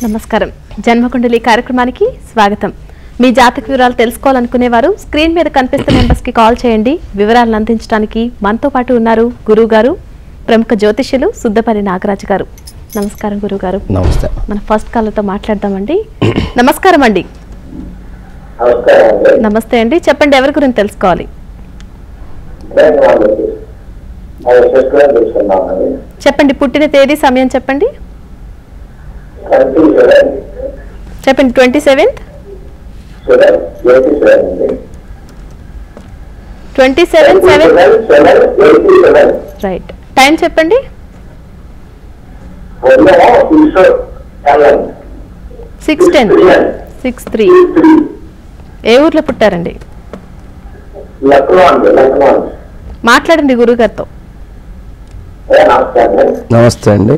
నమస్కారం జన్మకుండలి కార్యక్రమానికి స్వాగతం మీ జాతక వివరాలు తెలుసుకోవాలనుకునేవారు స్క్రీన్ మీద కనిపిస్తున్న నెంబర్స్ కి కాల్ చేయండి వివరాలను అందించడానికి మనతో పాటు ఉన్నారు గురువు గారు ప్రముఖ జ్యోతిష్యులు సుద్దపల్లి నాగరాజు గారు నమస్కారం గురువు గారు నమస్తే మన ఫస్ట్ కాలర్తో మాట్లాడదామండి నమస్కారం అండి నమస్కారం అండి నమస్తే అండి చెప్పండి ఎవరి గురించి తెలుసుకోవాలి నేను వాళ్ళకి అది శుక్రం తీసుకున్నామండి చెప్పండి పుట్టిన తేదీ సమయం చెప్పండి ట్వంటీ సెవెన్ చెప్పండి twenty seventh seven eighty seven అండి twenty seven seven seven eighty seven right time చెప్పండి ఉదయం సిక్స్ ఎల్ఎన్ సిక్స్ టెన్ సిక్స్ త్రీ ఏ ఊర్లో పుట్టారండి లక్నో అండి లక్నో అండి మాట్లాడండి గురుగారితో ఏ నమస్కారం అండి నమస్తే అండి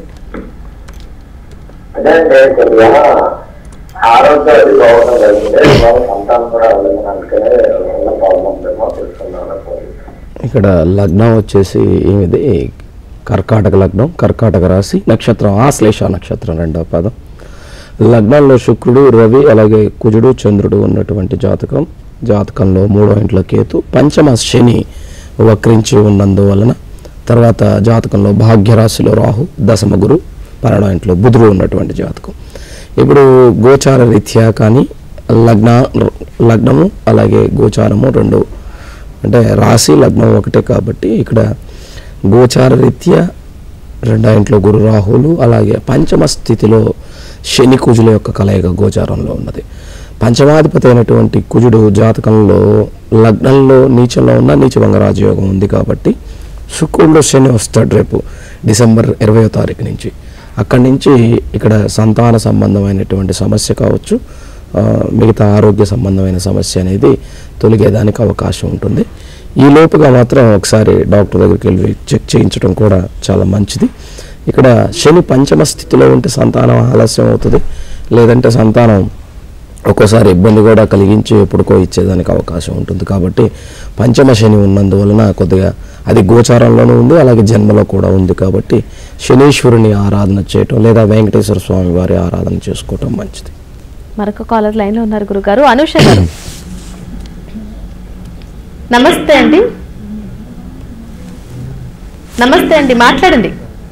అదే నేను కొద్దిగా ఆరోగ్యం అది బాగుంటుంది కదండి బాగా సంతానం కూడా అవ్వలేదు అందుకనే వల్ల ప్రాబ్లం ఏమో తెలుసుకున్నాను ఇక్కడ లగ్నం వచ్చేసి ఏమిది కర్కాటక లగ్నం కర్కాటక రాశి నక్షత్రం ఆశ్లేష నక్షత్రం రెండవ పదం లగ్నంలో శుక్రుడు రవి అలాగే కుజుడు చంద్రుడు ఉన్నటువంటి జాతకం జాతకంలో మూడో ఇంట్లో కేతు పంచమ శని వక్రించి ఉన్నందువలన తర్వాత జాతకంలో భాగ్యరాశిలో రాహు దశమ గురు పన్నెండో ఇంట్లో బుధుడు ఉన్నటువంటి జాతకం ఇప్పుడు గోచార రీత్యా కానీ లగ్న లగ్నము అలాగే గోచారము రెండు అంటే రాశి లగ్నం ఒకటే కాబట్టి ఇక్కడ గోచార రీత్యా రెండో ఇంట్లో గురు రాహులు అలాగే పంచమ స్థితిలో శని కుజుల యొక్క కలయిక గోచారంలో ఉన్నది పంచమాధిపతి అయినటువంటి కుజుడు జాతకంలో లగ్నంలో నీచంలో ఉన్న నీచభంగ రాజయోగం ఉంది కాబట్టి శుక్రుడిలో శని వస్తాడు రేపు డిసెంబర్ ఇరవయో తారీఖు నుంచి అక్కడి నుంచి ఇక్కడ సంతాన సంబంధమైనటువంటి సమస్య కావచ్చు ఆ, మిగతా ఆరోగ్య సంబంధమైన సమస్య అనేది తొలగేదానికి అవకాశం ఉంటుంది ఈ లోపుగా మాత్రం ఒకసారి డాక్టర్ దగ్గరికి వెళ్ళి చెక్ చేయించడం కూడా చాలా మంచిది ఇక్కడ శని పంచమ స్థితిలో ఉంటే సంతానం ఆలస్యం అవుతుంది లేదంటే సంతానం ఒక్కోసారి ఇబ్బంది కూడా కలిగించి ఎప్పుడుకో ఇచ్చేదానికి అవకాశం ఉంటుంది కాబట్టి పంచమ శని ఉన్నందువలన కొద్దిగా అది గోచారంలోనూ ఉంది అలాగే జన్మలో కూడా ఉంది కాబట్టి శనీశ్వరుని ఆరాధన చేయటం లేదా వెంకటేశ్వర స్వామి వారి ఆరాధన చేసుకోవటం మంచిది మరొక కాలర్ లైన్ లో ఉన్నారు గురుగారు అనుష గారు నమస్తే అండి నమస్తే అండి మాట్లాడండి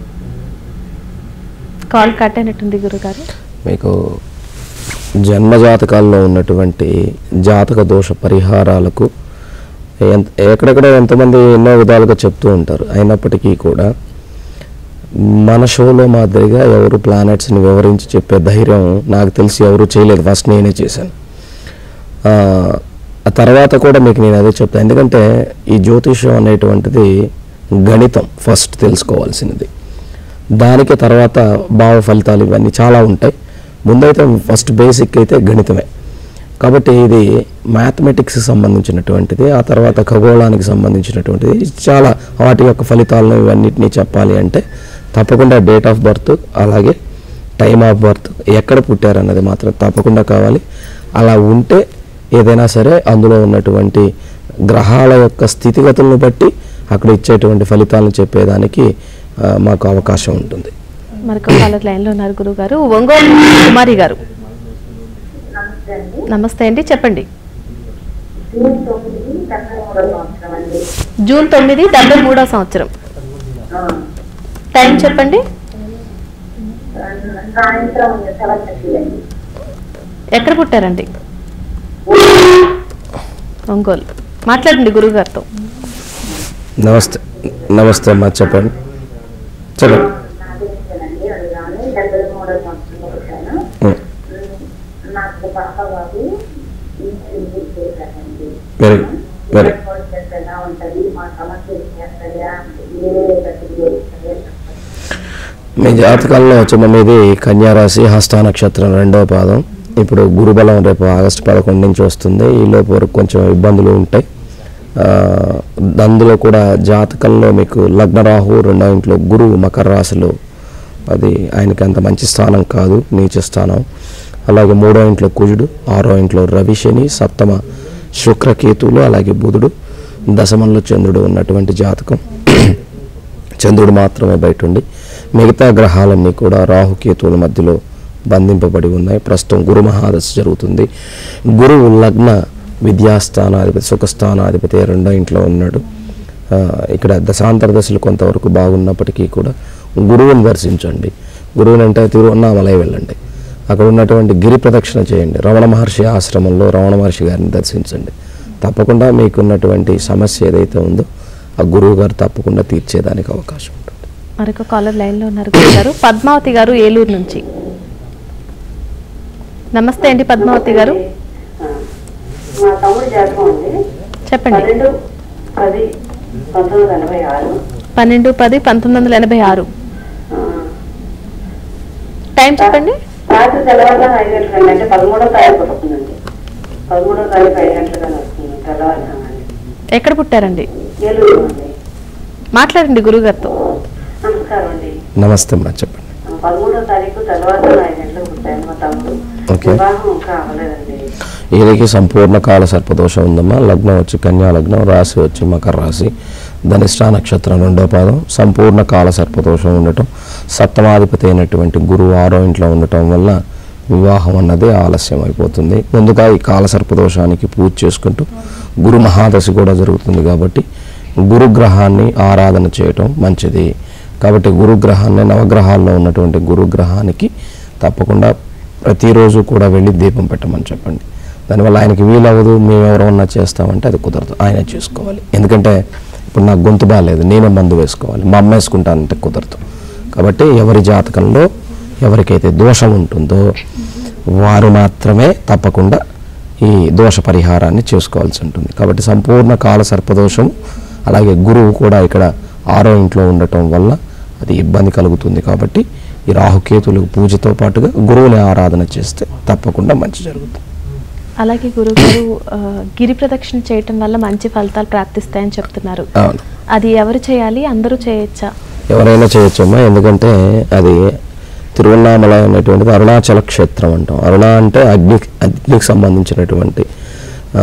కాల్ కట్ అయినట్టుంది గురుగారు మీకు జన్మ జాతకాల్లో ఉన్నటువంటి జాతక దోష పరిహారాలకు ఎంత ఎక్కడెక్కడ ఎంతమంది ఎన్నో విధాలుగా చెప్తూ ఉంటారు అయినప్పటికీ కూడా మన షోలో మాదిరిగా ఎవరు ప్లానెట్స్ని వివరించి చెప్పే ధైర్యం నాకు తెలిసి ఎవరు చేయలేదు ఫస్ట్ నేనే చేశాను ఆ, ఆ తర్వాత కూడా మీకు నేను అదే చెప్తాను ఎందుకంటే ఈ జ్యోతిషం అనేటువంటిది గణితం ఫస్ట్ తెలుసుకోవాల్సినది దానికి తర్వాత భావ ఫలితాలు ఇవన్నీ చాలా ఉంటాయి ముందైతే ఫస్ట్ బేసిక్ అయితే గణితమే కాబట్టి ఇది మ్యాథమెటిక్స్ సంబంధించినటువంటిది ఆ తర్వాత ఖగోళానికి సంబంధించినటువంటిది చాలా వాటి యొక్క ఫలితాలను ఇవన్నిటిని చెప్పాలి అంటే తప్పకుండా డేట్ ఆఫ్ బర్త్ అలాగే టైమ్ ఆఫ్ బర్త్ ఎక్కడ పుట్టారన్నది మాత్రం తప్పకుండా కావాలి అలా ఉంటే ఏదైనా సరే అందులో ఉన్నటువంటి గ్రహాల యొక్క స్థితిగతులను బట్టి అక్కడ ఇచ్చేటువంటి ఫలితాలను చెప్పేదానికి ఆ, మాకు అవకాశం ఉంటుంది మరొక కాలర్ లైన్ లో ఉన్నారు గురుగారు ఒంగోలు కుమారి గారు నమస్తే అండి నమస్తే అండి చెప్పండి జూన్ తొమ్మిది డెబ్బై మూడో సంవత్సరం అండి జూన్ తొమ్మిది డెబ్బై మూడో సంవత్సరం ఆ, టైం చెప్పండి సాయంత్రం సెవెన్ థర్టీ అండి ఎక్కడ పుట్టారండి ఒంగోలు మాట్లాడండి గురుగారితో నమస్తే నమస్తే అమ్మా చెప్పండి చెప్పండి నాది అండి అడిగాను డెబ్బై మూడో సంవత్సరం పుట్టాను ఉం. నాకు పాప బాబు ఇంజనీరింగ్ చేశానండి వెరీ వెరీ భవిష్యత్తు ఎలా ఉంటది మా సమస్య చేస్తాయా ఏ కట్టుబడి మీ జాతకాల్లో వచ్చిన మీది కన్యారాశి హస్త నక్షత్రం రెండవ పాదం ఇప్పుడు గురుబలం రేపు ఆగస్టు పదకొండు నుంచి వస్తుంది ఈ లోపు వరకు కొంచెం ఇబ్బందులు ఉంటాయి ఆ, అందులో కూడా జాతకంలో మీకు లగ్నరాహు రెండో ఇంట్లో గురువు మకర రాశిలో అది ఆయనకి అంత మంచి స్థానం కాదు నీచ స్థానం అలాగే మూడో ఇంట్లో కుజుడు ఆరో ఇంట్లో రవి శని సప్తమ శుక్రకేతువులు అలాగే బుధుడు దశమంలో చంద్రుడు ఉన్నటువంటి జాతకం చంద్రుడు మాత్రమే బయట ఉండి మిగతా గ్రహాలన్నీ కూడా రాహుకేతువుల మధ్యలో బంధింపబడి ఉన్నాయి ప్రస్తుతం గురు మహాదశ జరుగుతుంది గురువు లగ్న విద్యాస్థానాధిపతి సుఖస్థానాధిపతి రెండో ఇంట్లో ఉన్నాడు ఆ, ఇక్కడ దశాంతర దశలు కొంతవరకు బాగున్నప్పటికీ కూడా గురువుని దర్శించండి గురువుని అంటే తిరువన్నామలై వెళ్ళండి అక్కడ ఉన్నటువంటి గిరి ప్రదక్షిణ చేయండి రమణ మహర్షి ఆశ్రమంలో రమణ మహర్షి గారిని దర్శించండి తప్పకుండా మీకున్నటువంటి సమస్య ఏదైతే ఉందో ఆ గురువు గారు తప్పకుండా తీర్చేదానికి అవకాశం ఉంటుంది మరొక కాలర్ లైన్ లో ఉన్నారు గురువు గారు పద్మావతి గారు ఏలూరు నుంచి నమస్తే అండి పద్మావతి గారు మా తమ్ముడు జాతకం ఉంది చెప్పండి పన్నెండు పది పంతొమ్మిది వందల ఎనభై ఆరు పన్నెండు పది పంతొమ్మిది వందల ఎనభై ఆరు ఆ, టైం చెప్పండి రాత్రి తెల్లవారుజామున ఐదు గంటలకు అంటే పదమూడో తారీఖు వస్తుందండి పదమూడో తారీఖు ఐదు గంటలకు వస్తుంది తెల్లవారుజామున ఎక్కడ పుట్టారండి ఏలూరు అండి మాట్లాడండి గురుగారితో నమస్కారం అండి నమస్తే అమ్మా చెప్పండి ఆ, పదమూడో తారీఖు తెల్లవారుజామున ఐదు గంటలకు పుట్టాను మా తమ్ముడు ఓకే. వివాహం ఇంకా అవ్వలేదండి ఈయనకి సంపూర్ణ కాల సర్పదోషం ఉందమ్మా లగ్నం వచ్చి కన్యా లగ్నం రాశి వచ్చి మకర రాశి ధనిష్ట నక్షత్రం రెండో పాదం సంపూర్ణ కాల సర్పదోషం ఉండటం సప్తమాధిపతి అయినటువంటి గురువు ఆరో ఇంట్లో ఉండటం వల్ల వివాహం అన్నది ఆలస్యం అయిపోతుంది ముందుగా ఈ కాల సర్పదోషానికి పూజ చేసుకుంటూ గురు మహాదశి కూడా జరుగుతుంది కాబట్టి గురుగ్రహాన్ని ఆరాధన చేయటం మంచిది కాబట్టి గురుగ్రహాన్ని నవగ్రహాల్లో ఉన్నటువంటి గురుగ్రహానికి తప్పకుండా ప్రతిరోజు కూడా వెళ్ళి దీపం పెట్టమని చెప్పండి దానివల్ల ఆయనకి వీలవ్వదు మేము ఎవరన్నా చేస్తామంటే అది కుదరదు ఆయన చేసుకోవాలి ఎందుకంటే ఇప్పుడు నాకు గొంతు బాగాలేదు నేనే మందు వేసుకోవాలి మా అమ్మ వేసుకుంటానంటే కుదరదు కాబట్టి ఎవరి జాతకంలో ఎవరికైతే దోషం ఉంటుందో వారు మాత్రమే తప్పకుండా ఈ దోష పరిహారాన్ని చేసుకోవాల్సి ఉంటుంది కాబట్టి సంపూర్ణ కాల సర్పదోషం అలాగే గురువు కూడా ఇక్కడ ఆరో ఇంట్లో ఉండటం వల్ల అది ఇబ్బంది కలుగుతుంది కాబట్టి ఈ రాహుకేతులు పూజతో పాటుగా గురువుని ఆరాధన చేస్తే తప్పకుండా మంచి జరుగుతుంది అలాగే గురుగారు ఆ, గిరి ప్రదక్షిణ చేయటం వల్ల మంచి ఫలితాలు ప్రాప్తిస్తాయని చెప్తున్నారు అవును అది ఎవరు చేయాలి అందరూ చేయొచ్చా ఎవరైనా చేయొచ్చమ్మా ఎందుకంటే అది తిరువన్నామల అనేటువంటిది అరుణాచల క్షేత్రం అంటాం అరుణ అంటే అగ్ని అగ్నికి సంబంధించినటువంటి ఆ,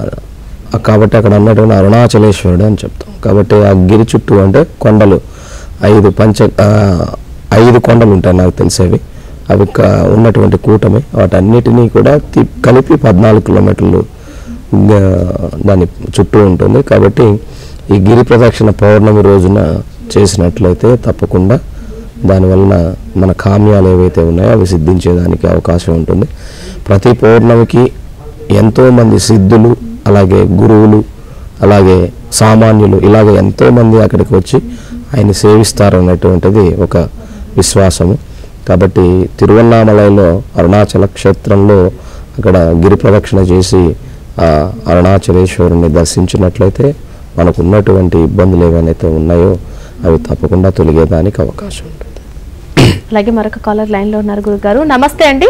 కాబట్టి అక్కడ ఉన్నటువంటి అరుణాచలేశ్వరుడు అని చెప్తాం కాబట్టి ఆ గిరి చుట్టూ అంటే కొండలు ఐదు పంచ ఆ, ఐదు కొండలు ఉంటాయి నాకు తెలిసేవి అవి క- ఉన్నటువంటి కూటమి వాటన్నిటినీ కూడా తి- కలిపి పద్నాలుగు కిలోమీటర్లు ఆ, దాని చుట్టూ ఉంటుంది కాబట్టి ఈ గిరి ప్రదక్షిణ పౌర్ణమి రోజున చేసినట్లయితే తప్పకుండా దానివలన మన కామ్యాలు ఏవైతే ఉన్నాయో అవి సిద్ధించేదానికి అవకాశం ఉంటుంది ప్రతి పౌర్ణమికి ఎంతోమంది సిద్ధులు అలాగే గురువులు అలాగే సామాన్యులు ఇలాగ ఎంతోమంది అక్కడికి వచ్చి ఆయన సేవిస్తారు అనేటువంటిది ఒక విశ్వాసము కాబట్టి తిరువన్నామలైలో అరుణాచల క్షేత్రంలో అక్కడ గిరి ప్రదక్షిణ చేసి ఆ అరుణాచలేశ్వరుని దర్శించినట్లయితే మనకు ఉన్నటువంటి ఇబ్బందులు ఏవైతే ఉన్నాయో అవి తప్పకుండా తొలగేదానికి అవకాశం ఉంటుంది అలాగే మరొక కాలర్ లైన్ లో ఉన్నారు గురుగారు నమస్తే అండి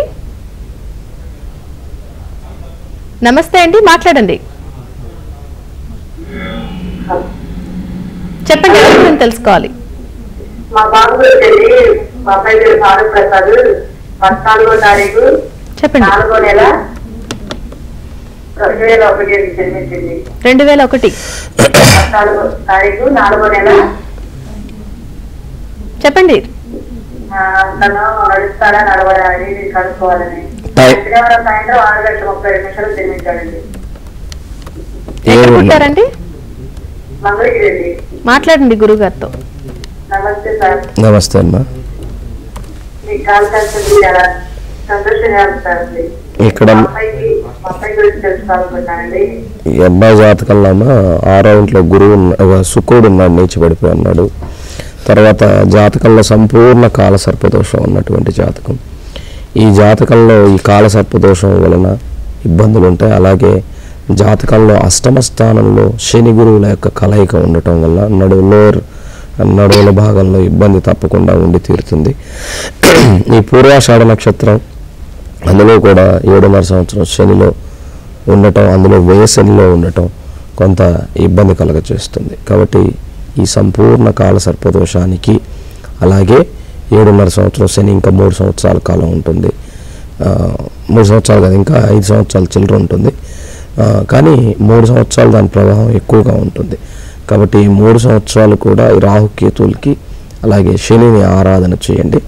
నమస్తే అండి మాట్లాడండి చెప్పండి ఎవరి గురించి తెలుసుకోవాలి మా బాబు వచ్చేది మా అబ్బాయి పేరు సారు ప్రసాద్ పద్నాలుగో తారీఖు చెప్పండి నాలుగో నెల రెండు వేల ఒకటి జన్మించింది రెండు వేల ఒకటి పద్నాలుగో తారీఖు నాలుగో నెల చెప్పండి ఆ, తను నడుస్తాడా నడవడా అని నేను కనుక్కోవాలని టై- శనివారం సాయంత్రం ఆరు గంటల ముప్పై నిమిషాలు జన్మించాడండి ఏ ఎక్కడ ఊర్లో? పుట్టారండి మంగళగిరి అండి మాట్లాడండి గురుగారితో నమస్తే సార్ నమస్తే అమ్మా మీకు కాల్ చేస్తుంది చాలా సంతోషంగా ఉంది సార్ అది. ఇక్కడ మా అబ్బాయికి మా అబ్బాయి గురించి తెలుసుకోవాలనుకుంటున్నానండి ఈ అబ్బాయి జాతకంలో అమ్మా ఆరో ఇంట్లో గురువు ఉన్న- ఆ, శుక్రుడు ఉన్నాడు నీచిపడిపోయి ఉన్నాడు తర్వాత జాతకంలో సంపూర్ణ కాల సర్పదోషం ఉన్నటువంటి జాతకం ఈ జాతకంలో ఈ కాల సర్పదోషం వలన ఇబ్బందులు ఉంటాయి అలాగే జాతకంలో అష్టమ స్థానంలో శని గురువుల యొక్క కలయిక ఉండటం వల్ల నడువులో నడువుల భాగంలో ఇబ్బంది తప్పకుండా ఉండి తీరుతుంది ఈ పూర్వాషాఢ నక్షత్రం అందులో కూడా ఏడున్నర సంవత్సరం శనిలో ఉండటం అందులో వ్యయశనిలో ఉండటం కొంత ఇబ్బంది కలగచేస్తుంది కాబట్టి ఈ సంపూర్ణ కాల సర్పదోషానికి అలాగే ఏడున్నర సంవత్సరం శని ఇంకా మూడు సంవత్సరాల కాలం ఉంటుంది ఆ, మూడు సంవత్సరాలు కాదు ఇంకా ఐదు సంవత్సరాల చిల్లర ఉంటుంది ఆ, కానీ మూడు సంవత్సరాలు దాని ప్రభావం ఎక్కువగా ఉంటుంది కాబట్టి ఈ మూడు సంవత్సరాలు కూడా ఈ రాహుకేతువులకి అలాగే శనిని ఆరాధన చేయండి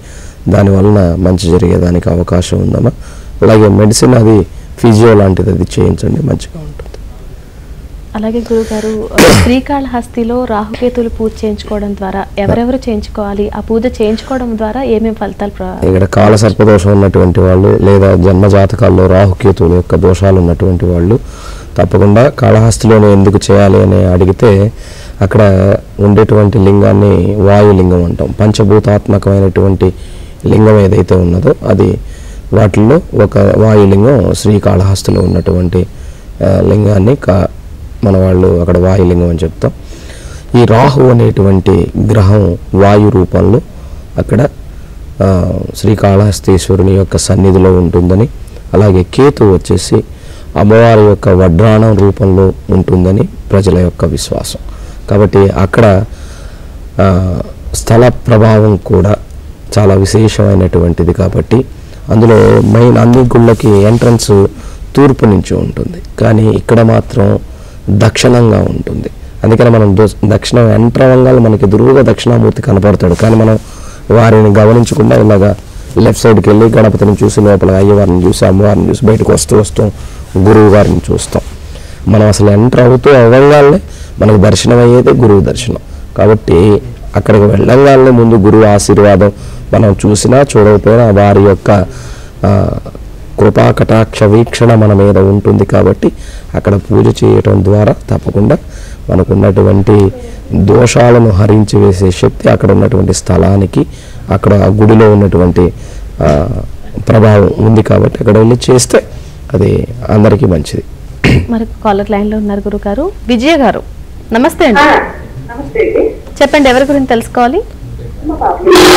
దాని వలన మంచి జరిగేదానికి అవకాశం ఉందమ్మా అలాగే మెడిసిన్ అది ఫిజియో లాంటిది అది చేయించండి మంచిగా ఉంటుంది అలాగే గురుగారు శ్రీకాళహస్తిలో రాహుకేతులు పూజ చేయించుకోవడం ద్వారా ఎవరెవరు చేయించుకోవాలి ఆ పూజ చేయించుకోవడం ద్వారా ఏమేమి ఫలితాలు ప్ర- ఇక్కడ కాల సర్పదోషం ఉన్నటువంటి వాళ్ళు లేదా జన్మ జాతకాల్లో రాహుకేతువుల యొక్క దోషాలు ఉన్నటువంటి వాళ్ళు తప్పకుండా కాళహస్తిలోనే ఎందుకు చేయాలి అని అడిగితే అక్కడ ఉండేటువంటి లింగాన్ని వాయులింగం అంటాం పంచభూతాత్మకమైనటువంటి లింగం ఏదైతే ఉన్నదో అది వాటిల్లో ఒక వాయులింగం శ్రీకాళహస్తిలో ఉన్నటువంటి ఆ, లింగాన్ని కా మన వాళ్ళు అక్కడ వాయులింగం అని చెప్తాం ఈ రాహు అనేటువంటి గ్రహం వాయు రూపంలో అక్కడ ఆ, శ్రీకాళహస్తీశ్వరుని యొక్క సన్నిధిలో ఉంటుందని అలాగే కేతు వచ్చేసి అమ్మవారి యొక్క వడ్రాణం రూపంలో ఉంటుందని ప్రజల యొక్క విశ్వాసం కాబట్టి అక్కడ ఆ, స్థల ప్రభావం కూడా చాలా విశేషమైనటువంటిది కాబట్టి అందులో మెయిన్ అన్ని గుళ్ళకి ఎంట్రన్స్ తూర్పు నుంచి ఉంటుంది కానీ ఇక్కడ మాత్రం దక్షిణంగా ఉంటుంది అందుకని మనం దో- దక్షిణం ఎంటర్ అవ్వగానే మనకి ఎదురుగా దక్షిణామూర్తి కనపడతాడు కానీ మనం వారిని గమనించకుండా ఇలాగా లెఫ్ట్ సైడ్కి వెళ్ళి గణపతిని చూసి లోపల అయ్యవారిని చూసి అమ్మవారిని చూసి బయటకు వస్తూ వస్తూ గురువు గారిని చూస్తాం మనం అసలు ఎంటర్ అవుతూ అవ్వగానే మనకు దర్శనం అయ్యేదే గురువు దర్శనం కాబట్టి అక్కడికి వెళ్ళంగానే ముందు గురువు ఆశీర్వాదం మనం చూసినా చూడకపోయినా వారి యొక్క ఆ, కృపా కటాక్ష వీక్షణ మన మీద ఉంటుంది కాబట్టి అక్కడ పూజ చేయటం ద్వారా తప్పకుండా మనకున్నటువంటి దోషాలను హరించి వేసే శక్తి అక్కడ ఉన్నటువంటి స్థలానికి అక్కడ ఆ గుడిలో ఉన్నటువంటి ఆ, ప్రభావం ఉంది కాబట్టి అక్కడ వెళ్ళి చేస్తే అది అందరికీ మంచిది మనకు కాలర్ లైన్ లో ఉన్నారు గురుగారు విజయ గారు నమస్తే అండి నమస్తే అండి చెప్పండి ఎవరి గురించి తెలుసుకోవాలి మా పాప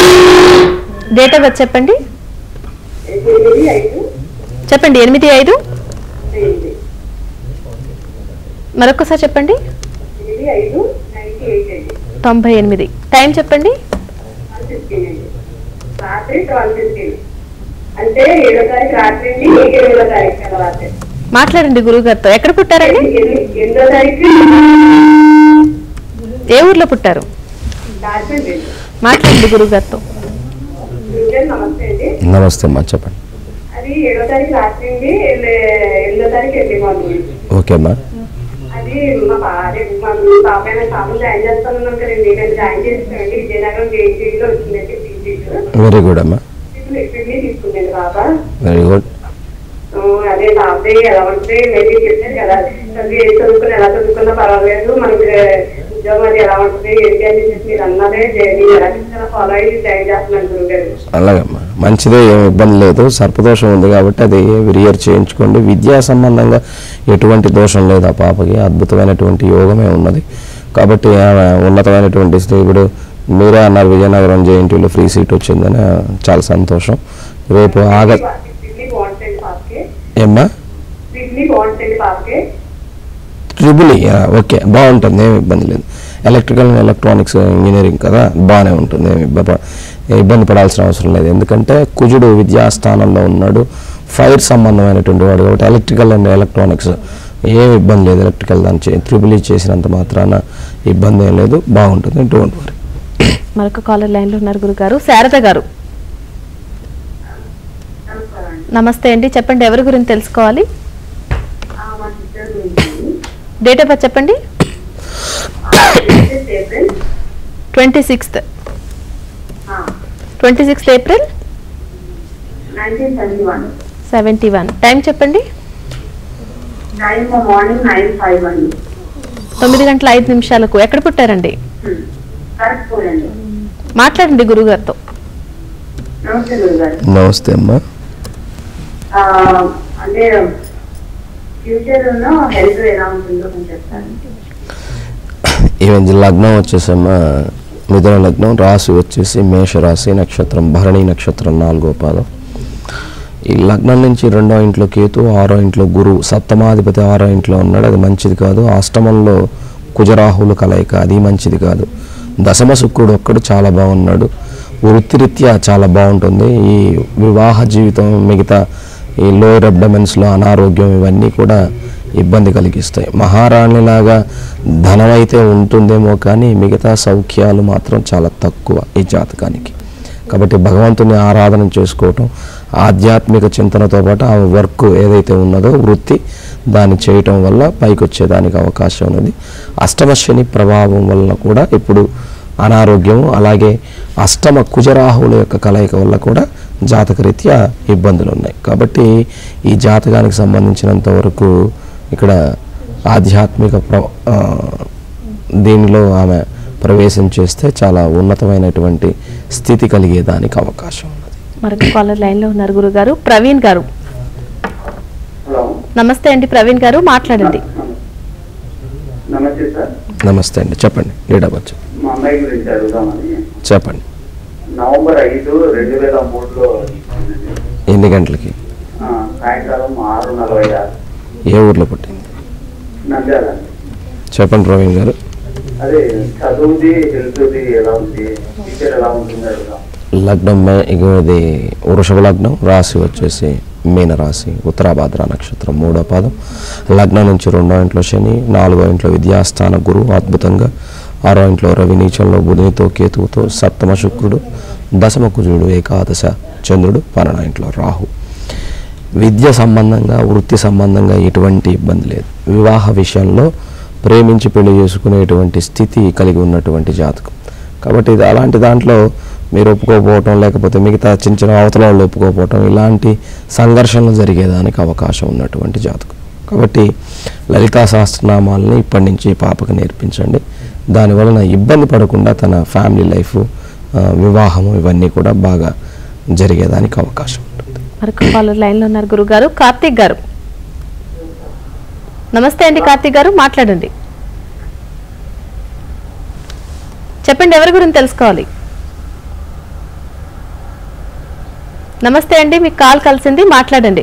డేట్ ఆఫ్ బర్త్ చెప్పండి ఎనిమిది ఐదు చెప్పండి ఎనిమిది ఐదు ఎనిమిది మరొకసారి చెప్పండి ఎనిమిది ఐదు నైన్టీ ఎయిట్ అండి తొంభై ఎనిమిది టైం చెప్పండి వన్ ఫిఫ్టీన్ అండి రాత్రి ట్వెల్వ్ ఫిఫ్టీన్ అంటే ఏడో తారీఖు రాత్రి అండి ఎనిమిదో తారీఖు కదా రాత్రి మాట్లాడండి గురువు గారితో ఎక్కడ పుట్టారండి ఎనిమిది- ఎనిమిదో తారీఖు ఏ ఊర్లో పుట్టారు రాజమండ్రి అండి మాట్లాడండి గురువు గారితో గురుగారు నమస్తే అండి నమస్తే అమ్మా చెప్పండి అది ఏడో తారీఖు రాత్రి అండి ఎల్లు- ఎనిమిదో తారీఖు ఎల్లి మార్నింగ్ ఓకే అమ్మా అది మా పా అదే మా పాప అయినా షాపులో జాయిన్ చేస్తానన్నాను కదండి నేను జాయిన్ చేస్తానండి విజయనగరం జేజీలో వచ్చిందండి టీచర్ వెరీ గుడ్ అమ్మా ఇప్పుడు తీసుకుందండి పాప వెరీ గుడ్ ఆ, అదే పాపే ఎలా ఉంటుంది మేబీ చెప్పారు కదా చదివి ఏ చదువుకుని ఎలా చదువుకున్నా పర్వాలేదు మనకి ఉద్యోగం అది ఎలా ఉంటుంది ఏంటి అని చెప్పి మీరు అన్నదే నేను ఎలా ఫాలో అయ్యి జాయిన్ చేస్తున్నాను గురుగారు అలాగమ్మా మంచిదే ఏం ఇబ్బంది లేదు సర్పదోషం ఉంది కాబట్టి అది రియర్ చేయించుకోండి విద్యా సంబంధంగా ఎటువంటి దోషం లేదు ఆ పాపకి అద్భుతమైనటువంటి యోగమే ఉన్నది కాబట్టి ఆమె ఉన్నతమైనటువంటి స్థితి ఇప్పుడు మీరే అన్నారు విజయనగరం జేఎన్టీలో ఫ్రీ సీట్ వచ్చిందని చాలా సంతోషం రేపు ఆగ సిడ్నీ బాగుంటుంది పాపకి ఏమ్మా సిడ్నీ బాగుంటుంది పాపకి ట్రిబుల్ ఓకే బాగుంటుంది ఏమి ఇబ్బంది లేదు ఎలక్ట్రికల్ అండ్ ఎలక్ట్రానిక్స్ ఇంజనీరింగ్ కదా బాగానే ఉంటుంది ఏమి ఇబ్బ- ఇబ్బంది పడాల్సిన అవసరం లేదు ఎందుకంటే కుజుడు విద్యాస్థానంలో ఉన్నాడు ఫైర్ సంబంధమైనటువంటి వాడు కాబట్టి ఎలక్ట్రికల్ అండ్ ఎలక్ట్రానిక్స్ ఏమి ఇబ్బంది లేదు ఎలక్ట్రికల్ దాని చే ట్రిబుల్ ఈ చేసినంత మాత్రాన ఇబ్బంది ఏం లేదు బాగుంటుంది డోంట్ వరీ మరొక కాలర్ లైన్ లో ఉన్నారు గురుగారు శారద గారు నమస్కారం అండి నమస్తే అండి చెప్పండి ఎవరి గురించి తెలుసుకోవాలి ఆ, మా సిస్టర్ గురించి డేట్ ఆఫ్ బర్త్ చెప్పండి April twenty sixth twenty sixth April nineteen seventy one seventy one time చెప్పండి నైన్ మార్నింగ్ నైన్ ఫైవ్ అండి తొమ్మిది గంటల ఐదు నిమిషాలకు ఎక్కడ పుట్టారండి కరెక్ట్ చూడండి మాట్లాడండి గురువు గారితో నమస్తే గురుగారు నమస్తే అమ్మా ఆ, అంటే ఫ్యూచర్ హెల్త్ ఎలా ఉంటుందో కొంచెం చెప్తాను ఈవెన్ లగ్నం వచ్చేసమ్మా మిథున లగ్నం రాశి వచ్చేసి మేషరాశి నక్షత్రం భరణి నక్షత్రం నాలుగో పాదం ఈ లగ్నం నుంచి రెండో ఇంట్లో కేతు ఆరో ఇంట్లో గురువు సప్తమాధిపతి ఆరో ఇంట్లో ఉన్నాడు అది మంచిది కాదు అష్టమంలో కుజరాహులు కలయిక అది మంచిది కాదు దశమ శుక్రుడు ఒక్కడు చాలా బాగున్నాడు వృత్తిరీత్యా చాలా బాగుంటుంది ఈ వివాహ జీవితం మిగతా ఈ లోయర్ అబ్డమెన్స్లో అనారోగ్యం ఇవన్నీ కూడా ఇబ్బంది కలిగిస్తాయి మహారాణిలాగా ధనం అయితే ఉంటుందేమో కానీ మిగతా సౌఖ్యాలు మాత్రం చాలా తక్కువ ఈ జాతకానికి కాబట్టి భగవంతుని ఆరాధన చేసుకోవటం ఆధ్యాత్మిక చింతనతో పాటు ఆ వర్క్ ఏదైతే ఉన్నదో వృత్తి దాన్ని చేయటం వల్ల పైకి వచ్చేదానికి అవకాశం ఉన్నది అష్టమ శని ప్రభావం వలన కూడా ఇప్పుడు అనారోగ్యం అలాగే అష్టమ కుజరాహువుల యొక్క కలయిక వల్ల కూడా జాతకరీత్యా ఇబ్బందులు ఉన్నాయి కాబట్టి ఈ జాతకానికి సంబంధించినంత వరకు ఇక్కడ ఆధ్యాత్మిక ప్ర ఆ, దీనిలో ఆమె ప్రవేశం చేస్తే చాలా ఉన్నతమైనటువంటి స్థితి కలిగేదానికి అవకాశం ఉన్నది మరొక కాలర్ లైన్ లో ఉన్నారు గురుగారు ప్రవీణ్ గారు హలో నమస్తే అండి ప్రవీణ్ గారు మాట్లాడండి నమస్తే సార్ నమస్తే అండి చెప్పండి లీడ్ అవ్వచ్చు మా అమ్మాయి గురించి అడుగుదామని చెప్పండి నవంబర్ ఐదు రెండు వేల మూడులో ఎన్ని గంటలకి ఆ, సాయంకాలం ఆరు నలభై ఆరు ఏ ఊర్లో పుట్టింది నంద్యాల చెప్పండి ప్రవీణ్ గారు అదే చదువుది హెల్త్ది ఎలా ఉంది టీచర్ ఎలా ఉంటుంది అడుగుదాం లగ్నం మే ఇక ఇది వృషభ లగ్నం రాశి వచ్చేసి మీన రాశి ఉత్తరాభాద్ర నక్షత్రం మూడో పాదం లగ్నం నుంచి రెండో ఇంట్లో శని నాలుగో ఇంట్లో విద్యాస్థాన గురువు అద్భుతంగా ఆరో ఇంట్లో రవి నీచంలో బుధునితో కేతువుతో సప్తమ శుక్రుడు దశమ కుజుడు ఏకాదశ చంద్రుడు పన్నెండో ఇంట్లో రాహు విద్య సంబంధంగా వృత్తి సంబంధంగా ఎటువంటి ఇబ్బంది లేదు వివాహ విషయంలో ప్రేమించి పెళ్లి చేసుకునేటువంటి స్థితి కలిగి ఉన్నటువంటి జాతకం కాబట్టి ఇది అలాంటి దాంట్లో మీరు ఒప్పుకోకపోవటం లేకపోతే మిగతా చిన్న చిన్న అవతల వాళ్ళు ఒప్పుకోకపోవటం ఇలాంటి సంఘర్షణలు జరిగేదానికి అవకాశం ఉన్నటువంటి జాతకం కాబట్టి లలితా సహస్రనామాలని ఇప్పటి నుంచి పాపకు నేర్పించండి దానివలన ఇబ్బంది పడకుండా తన ఫ్యామిలీ లైఫ్ ఆ, వివాహము ఇవన్నీ కూడా బాగా జరిగేదానికి అవకాశం ఉంటుంది మరొక కాలర్ లైన్ లో ఉన్నారు గురుగారు కార్తీక్ గారు నమస్తే అండి కార్తీక్ గారు మాట్లాడండి చెప్పండి ఎవరి గురించి తెలుసుకోవాలి నమస్తే అండి మీకు కాల్ కలిసింది మాట్లాడండి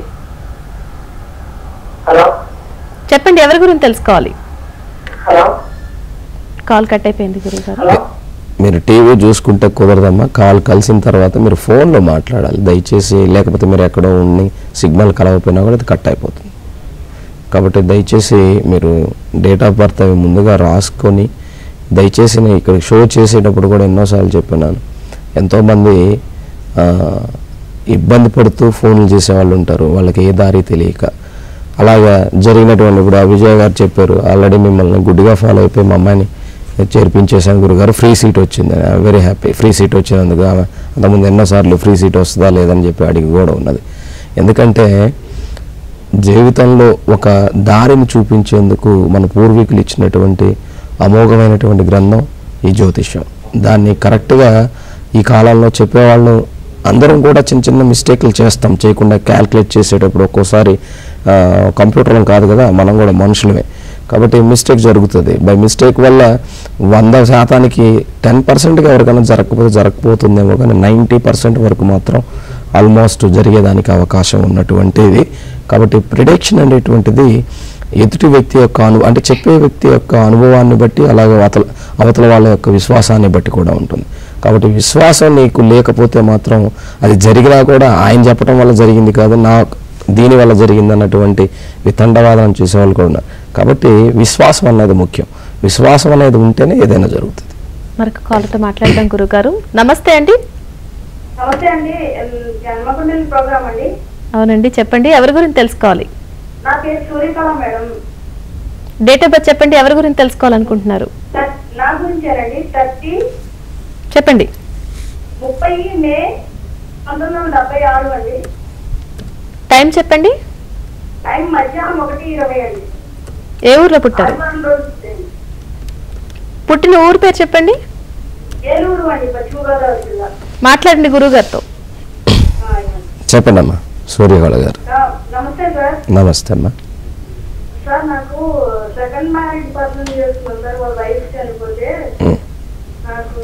హలో చెప్పండి ఎవరి గురించి తెలుసుకోవాలి హలో కాల్ కట్ అయిపోయింది గురుగారు హలో మీరు టీవీ చూసుకుంటే కుదరదమ్మా కాల్ కలిసిన తర్వాత మీరు ఫోన్లో మాట్లాడాలి దయచేసి లేకపోతే మీరు ఎక్కడో ఉండి సిగ్నల్ కలవకపోయినా కూడా అది కట్ అయిపోతుంది కాబట్టి దయచేసి మీరు డేట్ ఆఫ్ బర్త్ అవి ముందుగా రాసుకొని దయచేసి నేను ఇక్కడ షో చేసేటప్పుడు కూడా ఎన్నోసార్లు చెప్పినాను ఎంతోమంది ఆ, ఇబ్బంది పడుతూ ఫోన్లు చేసేవాళ్ళు ఉంటారు వాళ్ళకి ఏ దారి తెలియక అలాగా జరిగినటువంటి ఇప్పుడు ఆ విజయ్ గారు చెప్పారు ఆల్రెడీ మిమ్మల్ని గుడ్డిగా ఫాలో అయిపోయి మా అమ్మాయిని చేర్పించేశాను గురుగారు ఫ్రీ సీట్ వచ్చింది వెరీ హ్యాపీ ఫ్రీ సీట్ వచ్చినందుకు ఆమె అంతకుముందు ఎన్నోసార్లు ఫ్రీ సీట్ వస్తుందా లేదని చెప్పి అడిగి కూడా ఉన్నది ఎందుకంటే జీవితంలో ఒక దారిని చూపించేందుకు మన పూర్వీకులు ఇచ్చినటువంటి అమోఘమైనటువంటి గ్రంథం ఈ జ్యోతిష్యం దాన్ని కరెక్ట్గా ఈ కాలంలో చెప్పేవాళ్ళు అందరం కూడా చిన్న చిన్న మిస్టేక్లు చేస్తాం చేయకుండా క్యాల్కులేట్ చేసేటప్పుడు ఒక్కోసారి ఆ, కంప్యూటర్లు కాదు కదా మనం కూడా మనుషులమే కాబట్టి మిస్టేక్ జరుగుతుంది బై మిస్టేక్ వల్ల వంద శాతానికి టెన్ పర్సెంట్గా ఎవరికైనా జరగకపోతే జరగకపోతుందేమో కానీ నైంటీ పర్సెంట్ వరకు మాత్రం ఆల్మోస్ట్ జరిగేదానికి అవకాశం ఉన్నటువంటిది కాబట్టి ప్రిడిక్షన్ అనేటువంటిది ఎదుటి వ్యక్తి యొక్క అను అంటే చెప్పే వ్యక్తి యొక్క అనుభవాన్ని బట్టి అలాగే అవతల అవతల వాళ్ళ యొక్క విశ్వాసాన్ని బట్టి కూడా ఉంటుంది కాబట్టి విశ్వాసం నీకు లేకపోతే మాత్రం అది జరిగినా కూడా ఆయన చెప్పడం వల్ల జరిగింది కాదు నా దీని వల్ల జరిగింది అన్నటువంటి వితండవాదం చేసేవాళ్ళు కూడా ఉన్నారు కాబట్టి విశ్వాసం అనేది ముఖ్యం విశ్వాసం అనేది ఉంటేనే ఏదైనా జరుగుతుంది మరొక కాలర్తో మాట్లాడదాం గురుగారు నమస్తే అండి నమస్తే అండి జన్మకుండలి ప్రోగ్రామ్ అండి అవునండి చెప్పండి ఎవరి గురించి తెలుసుకోవాలి నా పేరు Suryakala madam date of birth చెప్పండి ఎవరి గురించి తెలుసుకోవాలనుకుంటున్నారు థర్- నా గురించేనండి థర్టీ చెప్పండి ముప్పై మే పంతొమ్మిది వందల డెబ్బై ఆరు అండి టైం చెప్పండి టైం మధ్యాహ్నం ఒకటి ఇరవై అండి ఏ ఊర్లో పుట్టారు ఆదివారం రోజు పుట్టిన ఊరు పేరు చెప్పండి ఏలూరు అండి పశ్చిమ గోదావరి జిల్లా మాట్లాడండి గురువుగారితో ఆ, చెప్పండి అమ్మా సూర్యగౌడ గారు ఆ, నమస్తే సార్ నమస్తే అమ్మా సార్ నాకు సెకండ్ మ్యారేజ్ పర్సన్ చేస్తున్నాను సార్ వాళ్ళ వైఫ్ చనిపోతే ఉం. నాకు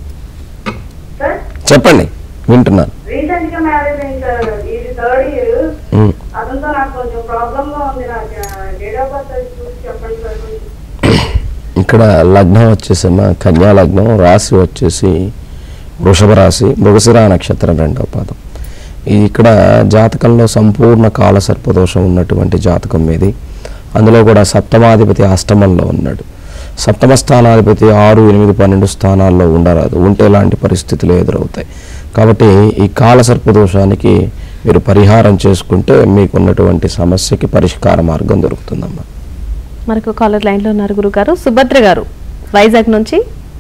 సార్ చెప్పండి వింటున్నాను రీసెంట్ గా మ్యారేజ్ అయింది సార్ ఇది థర్డ్ ఇయర్ ఉం. అతనితో నాకు కొంచెం ప్రాబ్లమ్ గా ఉంది నాకు డేట్ ఆఫ్ బర్త్ అది చూసి చెప్పండి సార్ కొంచెం. ఇక్కడ లగ్నం వచ్చేసమ్మా కన్యా లగ్నం రాశి వచ్చేసి వృషభ రాశి మృగశిర నక్షత్రం రెండవ పాదం ఈ ఇక్కడ జాతకంలో సంపూర్ణ కాల సర్పదోషం ఉన్నటువంటి జాతకం మీది అందులో కూడా సప్తమాధిపతి అష్టమంలో ఉన్నాడు సప్తమ స్థానాధిపతి ఆరు ఎనిమిది పన్నెండు స్థానాల్లో ఉండరాదు ఉంటే ఇలాంటి పరిస్థితులు ఎదురవుతాయి కాబట్టి ఈ కాలసర్ప దోషానికి మీరు పరిహారం చేసుకుంటే మీకున్నటువంటి సమస్యకి పరిష్కార మార్గం దొరుకుతుందమ్మా మరొక కాలర్ లైన్లో ఉన్నారు గురుగారు సుభద్ర గారు వైజాగ్ నుంచి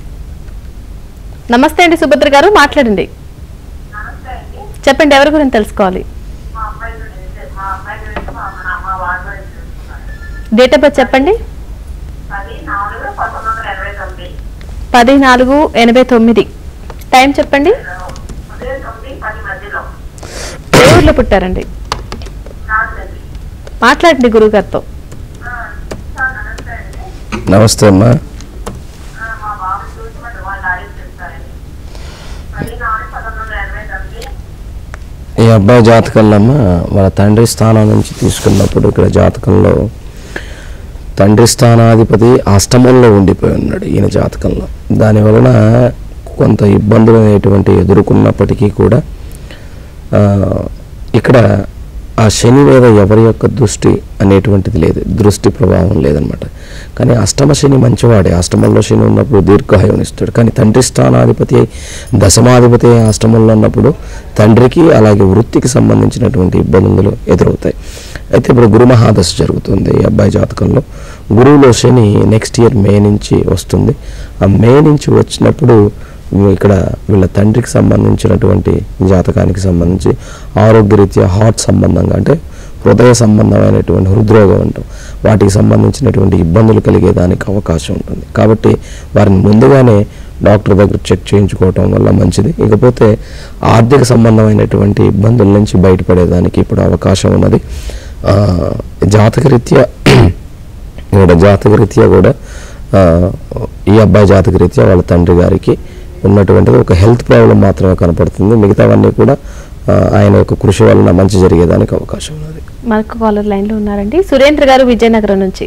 నమస్తే అండి సుభద్ర గారు మాట్లాడండి చెప్పండి ఎవరి గురించి తెలుసుకోవాలి మా అమ్మాయి గురించి మా అమ్మాయి గురించి మా అమ్మ మా వారి గురించి తెలుసుకున్నాను డేట్ ఆఫ్ బర్త్ చెప్పండి పది నాలుగు పంతొమ్మిది వందల ఎనభై తొమ్మిది పది నాలుగు ఎనభై తొమ్మిది టైం చెప్పండి ఉదయం తొమ్మిది పది మధ్యలో ఏ ఊర్లో పుట్టారండి నాలుగు మాట్లాడండి గురుగారితో సార్ నమస్తే అండి నమస్తే అమ్మా ఆ, మా బాబు చూసి మరి వాళ్ళు అడిగి చెప్తారండి పది నాలుగు పంతొమ్మిది వందల ఎనభై తొమ్మిది ఈ అబ్బాయి జాతకంలో అమ్మ వాళ్ళ తండ్రి స్థానం నుంచి తీసుకున్నప్పుడు ఇక్కడ జాతకంలో తండ్రి స్థానాధిపతి అష్టమంలో ఉండిపోయి ఉన్నాడు ఈయన జాతకంలో దాని వలన కొంత ఇబ్బందులు అనేటువంటి ఎదుర్కొన్నప్పటికీ కూడా ఆ, ఇక్కడ ఆ శని మీద ఎవరి యొక్క దృష్టి అనేటువంటిది లేదు దృష్టి ప్రభావం లేదనమాట కానీ అష్టమ శని మంచివాడే అష్టమంలో శని ఉన్నప్పుడు దీర్ఘాయువుని ఇస్తాడు కానీ తండ్రి స్థానాధిపతి అయి, దశమాధిపతి అయి అష్టమంలో ఉన్నప్పుడు తండ్రికి అలాగే వృత్తికి సంబంధించినటువంటి ఇబ్బందులు ఎదురవుతాయి అయితే ఇప్పుడు గురు మహాదశ జరుగుతుంది ఈ అబ్బాయి జాతకంలో గురువులో శని నెక్స్ట్ ఇయర్ మే నుంచి వస్తుంది ఆ మే నుంచి వచ్చినప్పుడు ఇక్కడ వీళ్ళ తండ్రికి సంబంధించినటువంటి జాతకానికి సంబంధించి ఆరోగ్యరీత్యా హార్ట్ సంబంధంగా అంటే హృదయ సంబంధమైనటువంటి హృద్రోగం ఉంటాం వాటికి సంబంధించినటువంటి ఇబ్బందులు కలిగేదానికి అవకాశం ఉంటుంది కాబట్టి వారిని ముందుగానే డాక్టర్ దగ్గర చెక్ చేయించుకోవటం వల్ల మంచిది ఇకపోతే ఆర్థిక సంబంధమైనటువంటి ఇబ్బందుల నుంచి బయటపడేదానికి ఇప్పుడు అవకాశం ఉన్నది ఆ, జాతకరీత్యా ఇక్కడ జాతకరీత్యా కూడా ఆ, ఈ అబ్బాయి జాతకరీత్యా వాళ్ళ తండ్రి గారికి ఉన్నటువంటిది ఒక హెల్త్ ప్రాబ్లం మాత్రమే కనపడుతుంది మిగతావన్నీ కూడా ఆ, ఆయన యొక్క కృషి వలన మంచి జరిగేదానికి అవకాశం ఉన్నది మరొక కాలర్ లైన్లో ఉన్నారండి సురేంద్ర గారు విజయనగరం నుంచి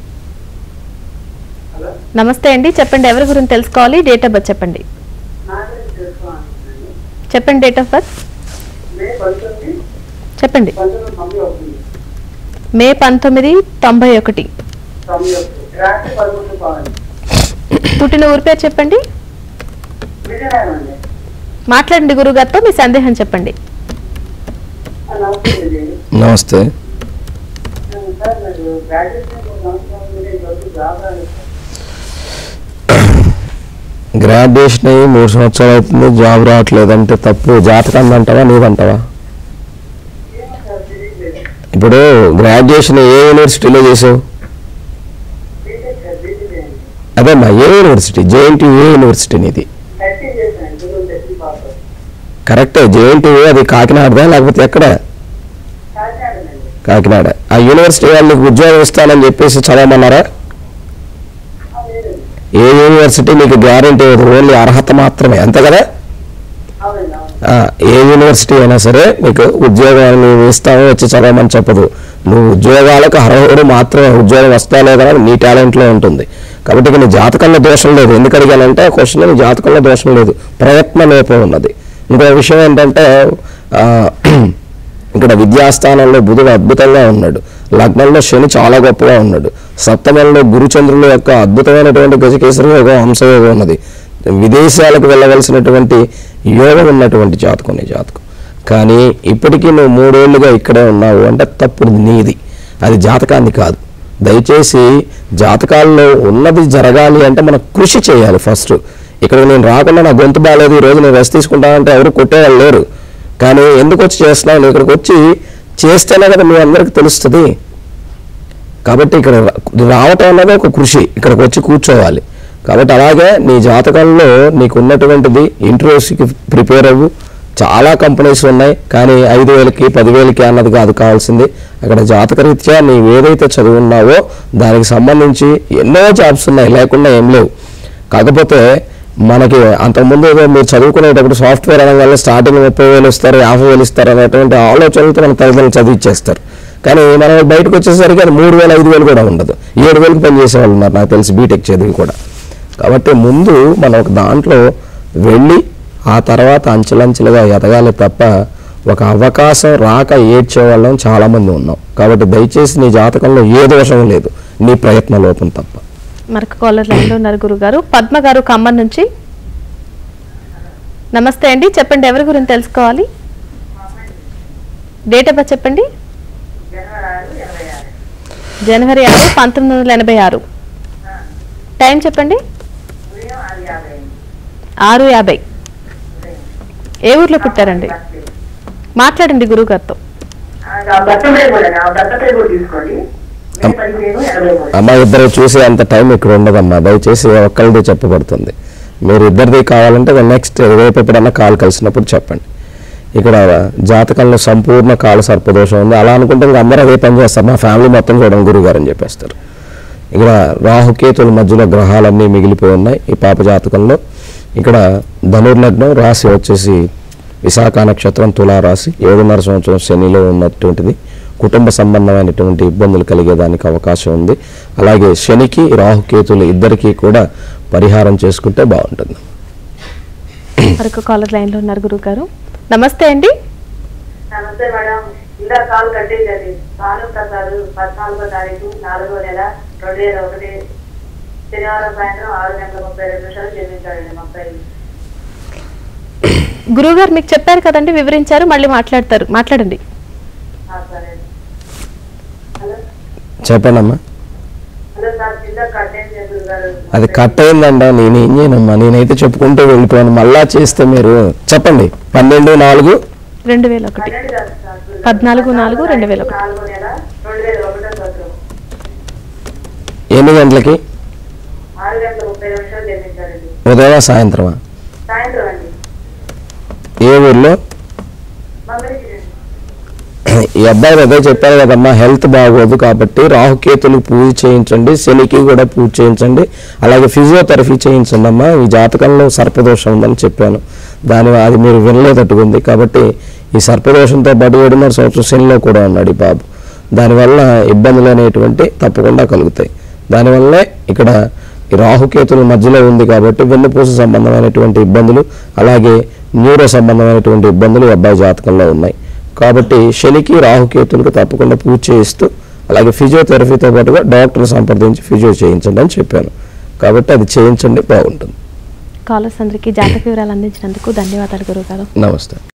హలో నమస్తే అండి చెప్పండి ఎవరి గురించి తెలుసుకోవాలి డేట్ ఆఫ్ బర్త్ చెప్పండి నా గురించి తెలుసుకోవాలండి చెప్పండి డేట్ ఆఫ్ బర్త్ మే పంతొమ్మిది చెప్పండి పంతొమ్మిది తొమ్మిది అవుతుంది మే పంతొమ్మిది తొంభై ఒకటి తొమ్మిది అవుతుంది రాత్రి పదకొండు కావాలి పుట్టిన ఊరి పేరు చెప్పండి విజయనగరం అండి మాట్లాడండి గురుగారితో మీ సందేహం చెప్పండి ఆ, నమస్తే అండి నమస్తే సార్ నాకు గ్రాడ్యుయేషన్ సంవత్సరం ఉంది ఇంతవరకు జాబ్ రాలేదు సార్. గ్రాడ్యుయేషన్ అయ్యి మూడు సంవత్సరాలు అవుతుంది జాబ్ రావట్లేదంటే తప్పు జాతకం అంటావా నీదంటావా ఏమో సార్ తెలియట్లేదు ఇప్పుడు గ్రాడ్యుయేషన్ ఏ యూనివర్సిటీలో చేసావు బీటెక్ సార్ బీటెక్ అండి అదేమ్మా ఏ యూనివర్సిటీ జేఎన్టీ ఏ యూనివర్సిటీ నీది టెస్టింగ్ చేశాను గురువు టెస్టింగ్ పాస్ కరెక్టే జేఎన్టీ అది కాకినాడదా లేకపోతే ఎక్కడ కాకినాడనండి కాకినాడ ఆ యూనివర్సిటీ వాళ్ళు నీకు ఉద్యోగం ఇస్తానని చెప్పేసి చదవమన్నారా ఆ, లేదండి ఏ యూనివర్సిటీ నీకు గ్యారంటీ లేదు ఓన్లీ అర్హత మాత్రమే అంతే కదా అవునండి అవును ఆ, ఏ యూనివర్సిటీ అయినా సరే నీకు ఉద్యోగాలు నువ్వు ఇస్తావు వచ్చి చదవమని చెప్పదు నువ్వు ఉద్యోగాలకు అర్హుడు మాత్రమే ఉద్యోగం వస్తా లేదా నీ టాలెంట్లో ఉంటుంది కాబట్టి ఇక నీ జాతకంలో దోషం లేదు ఎందుకు అడిగానంటే క్వశ్చన్ నీ జాతకంలో దోషం లేదు ప్రయత్న లోపం ఉన్నది ఇంకో విషయం ఏంటంటే ఆ, ఇక్కడ విద్యాస్థానంలో బుధుడు అద్భుతంగా ఉన్నాడు లగ్నంలో శని చాలా గొప్పగా ఉన్నాడు సప్తమంలో గురుచంద్రుల యొక్క అద్భుతమైనటువంటి గజకేసరి యోగం హంసయోగం ఉన్నది విదేశాలకు వెళ్ళవలసినటువంటి యోగం ఉన్నటువంటి జాతకం నీ జాతకం కానీ ఇప్పటికీ నువ్వు మూడేళ్లుగా ఇక్కడే ఉన్నావు అంటే తప్పుడు నీది అది జాతకాన్ని కాదు దయచేసి జాతకాల్లో ఉన్నది జరగాలి అంటే మనం కృషి చేయాలి ఫస్ట్ ఇక్కడ నేను రాకుండా నా గొంతు బాగాలేదు ఈ రోజు నేను రెస్ట్ తీసుకుంటానంటే ఎవరు కొట్టేవాళ్ళు లేరు కానీ ఎందుకు వచ్చి చేస్తున్నావు నువ్వు ఇక్కడికి వచ్చి చేస్తేనే కదా మీ అందరికి తెలుస్తుంది కాబట్టి ఇక్కడ రా- రావటం అన్నది ఒక కృషి ఇక్కడికి వచ్చి కూర్చోవాలి కాబట్టి అలాగే నీ జాతకంలో నీకు ఉన్నటువంటిది ఇంటర్వ్యూస్కి ప్రిపేర్ అవ్వు చాలా కంపెనీస్ ఉన్నాయి కానీ ఐదు వేలకి పదివేలకి అన్నది కాదు కావాల్సింది అక్కడ జాతకరీత్యా నీవు ఏదైతే చదువున్నావో దానికి సంబంధించి ఎన్నో జాబ్స్ ఉన్నాయి లేకుండా ఏం లేవు కాకపోతే మనకి అంతకుముందు ఏదో మీరు చదువుకునేటప్పుడు సాఫ్ట్వేర్ అనగానే స్టార్టింగ్ ముప్పై వేలు ఇస్తారు యాభై వేలు ఇస్తారు అనేటువంటి ఆలోచనలతో మన తల్లిదండ్రులు చదివిచ్చేస్తారు కానీ మనం బయటకు వచ్చేసరికి అది మూడు వేలు ఐదు వేలు కూడా ఉండదు ఏడు వేలకు పనిచేసే వాళ్ళు ఉన్నారు నాకు తెలిసి బీటెక్ చదివి కూడా కాబట్టి ముందు మనం ఒక దాంట్లో వెళ్ళి ఆ తర్వాత అంచెలంచెలుగా ఎదగాలి తప్ప ఒక అవకాశం రాక ఏడ్చే వాళ్ళం చాలామంది ఉన్నాం కాబట్టి దయచేసి నీ జాతకంలో ఏ దోషం లేదు నీ ప్రయత్న లోపం తప్ప మరొక కాలర్ లైన్లో ఉన్నారు గురుగారు పద్మ గారు ఖమ్మం నుంచి నమస్తే అండి చెప్పండి ఎవరి గురించి తెలుసుకోవాలి డేట్ ఆఫ్ బర్త్ చెప్పండి జనవరి ఆరు ఇరవై ఆరు జనవరి ఆరు పంతొమ్మిది వందల ఎనభై ఆరు టైం చెప్పండి ఉదయం ఆరు యాభై ఆరు యాభై ఉదయం ఏ ఊర్లో పుట్టారండి మాట్లాడండి గురువు గారితో బర్త్డే కూడా ఆ బర్త్డే కూడా తీసుకోండి మే పదిహేను ఇరవై మూడు అమ్మ ఇద్దరు చూసే అంత టైం ఇక్కడ ఉండదమ్మా దయచేసి ఒక్కరిది చెప్పబడుతుంది మీరు ఇద్దరిది కావాలంటే నెక్స్ట్ రేపు ఎప్పుడన్నా కాల్ కలిసినప్పుడు చెప్పండి ఇక్కడ జాతకంలో సంపూర్ణ కాల సర్పదోషం ఉంది అలా అనుకుంటే ఇంకా అందరూ అదే పని చేస్తారు మా ఫ్యామిలీ మొత్తం చూడండి గురుగారు అని చెప్పేస్తారు ఇక్కడ రాహుకేతుల మధ్యలో గ్రహాలన్నీ మిగిలిపోయి ఉన్నాయి ఈ పాప జాతకంలో ఇక్కడ ధనుర్లగ్నం రాశి వచ్చేసి విశాఖ నక్షత్రం తులా రాశి ఏడున్నర సంవత్సరం శనిలో ఉన్నటువంటిది కుటుంబ సంబంధమైనటువంటి ఇబ్బందులు కలిగేదానికి అవకాశం ఉంది అలాగే శనికి రాహుకేతులు ఇద్దరికీ కూడా పరిహారం చేసుకుంటే బాగుంటుంది మరొక కాలర్ లైన్ లో ఉన్నారు గురువు గారు నమస్తే అండి నమస్తే మేడం ఇందా కాల్ కట్టేదండి భాను ప్రసాద్ పద్నాలుగో తారీఖు నాలుగో నెల రెండు వేల ఒకటి శనివారం సాయంత్రం ఆరు గంటల ముప్పై రెండు నిమిషాలు చెల్లించాడండి ముప్పై గురువు గారు మీకు చెప్పారు కదండి వివరించారు మళ్ళీ మాట్లాడతారు మాట్లాడండి సరే హలో చెప్పండి అమ్మా హలో సార్ కింద కట్టేసి గారు అది కట్ అయిందండి నేను ఏం చేయనమ్మా నేనైతే చెప్పుకుంటూ వెళ్ళిపోయాను మళ్ళా చేస్తే మీరు చెప్పండి పన్నెండు నాలుగు రెండు వేల ఒకటి పన్నెండు కాదు సార్. పద్నాలుగు నాలుగు రెండు వేల ఒకటి. నాలుగో నెల రెండు వేల ఒకటో సంవత్సరం ఎన్ని గంటలకి ఆరు గంటల ముప్పై నిమిషాలు చెల్లించాడండి ఉదయం సాయంత్రమా సాయంత్రం అండి ఏ ఊర్లో మంగళగిరి ఈ అబ్బాయి అదే చెప్పారు కదమ్మా హెల్త్ బాగోదు కాబట్టి రాహుకేతులు పూజ చేయించండి శనికి కూడా పూజ చేయించండి అలాగే ఫిజియోథెరపీ చేయించండి అమ్మా ఈ జాతకంలో సర్పదోషం ఉందని చెప్పాను దాని అది మీరు వినలేదట్టుకుంది కాబట్టి ఈ సర్పదోషంతో పాటు ఏడున్నర సంవత్సరం శనిలో కూడా ఉన్నాడు ఈ బాబు దానివల్ల ఇబ్బందులు అనేటువంటి తప్పకుండా కలుగుతాయి దానివల్లే ఇక్కడ ఈ రాహుకేతుల మధ్యలో ఉంది కాబట్టి వెన్నుపూస సంబంధమైనటువంటి ఇబ్బందులు అలాగే న్యూరో సంబంధమైనటువంటి ఇబ్బందులు ఈ అబ్బాయి జాతకంలో ఉన్నాయి కాబట్టి శనికి రాహుకేతులకు తప్పకుండా పూజ చేయిస్తూ అలాగే ఫిజియోథెరపీతో పాటుగా డాక్టర్ సంప్రదించి ఫిజియో చేయించండి అని చెప్పాను కాబట్టి అది చేయించండి బాగుంటుంది కాలర్స్ అందరికీ జాతక వివరాలు అందించినందుకు ధన్యవాదాలు గురువు గారు నమస్తే